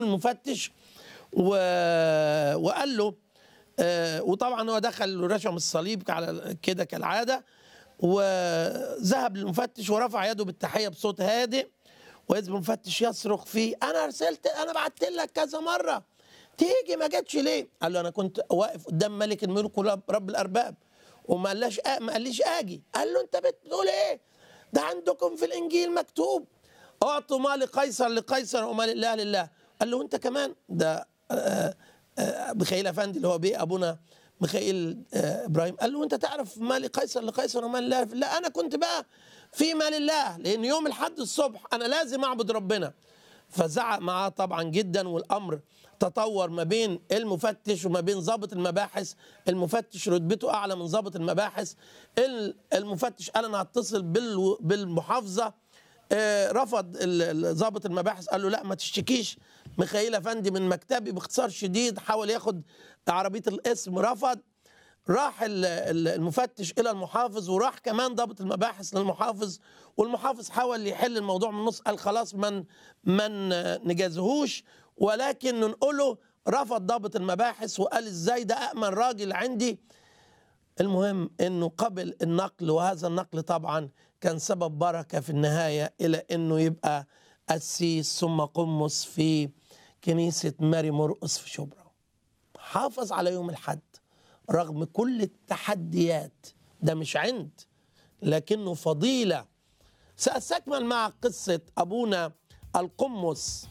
المفتش و... وقال له آه، وطبعا هو دخل ورشم الصليب على كده كالعاده وذهب للمفتش ورفع يده بالتحيه بصوت هادئ واذ المفتش يصرخ فيه انا ارسلت انا بعت لك كذا مره تيجي ما جاتش ليه؟ قال له انا كنت واقف قدام ملك الملوك ورب رب الارباب وما قالش آه ما قاليش اجي قال له انت بتقول ايه؟ ده عندكم في الانجيل مكتوب اعطوا ما لقيصر لقيصر وما لله لله قال له انت كمان ده آه، آه، ميخائيل افندي اللي هو بيه ابونا ميخائيل آه، ابراهيم قال له انت تعرف ما لقيصر لقيصر وما لله لا انا كنت بقى في ما لله لان يوم الحد الصبح انا لازم اعبد ربنا فزعق معاه طبعا جدا والامر تطور ما بين المفتش وما بين ضابط المباحث المفتش رتبته اعلى من ضابط المباحث ال- المفتش قال انا هتصل بال- بالمحافظه آه، رفض ال- ال- ضابط المباحث قال له لا ما تشتكيش ميخائيل افندي من مكتبي باختصار شديد حاول ياخد عربيه الاسم رفض راح ال- ال- المفتش الى المحافظ وراح كمان ضابط المباحث للمحافظ والمحافظ حاول يحل الموضوع من النص قال خلاص من من نجازهوش ولكن ننقله رفض ضابط المباحث وقال ازاي ده امن راجل عندي المهم انه قبل النقل وهذا النقل طبعا كان سبب بركه في النهايه الى انه يبقى قسيس ثم قمص في كنيسه ماري مرقس في شبرا حافظ على يوم الحد رغم كل التحديات ده مش عند لكنه فضيله ساستكمل مع قصه ابونا القمص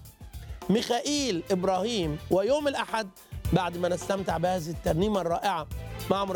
ميخائيل ابراهيم ويوم الاحد بعد ما نستمتع بهذه الترنيمه الرائعه مع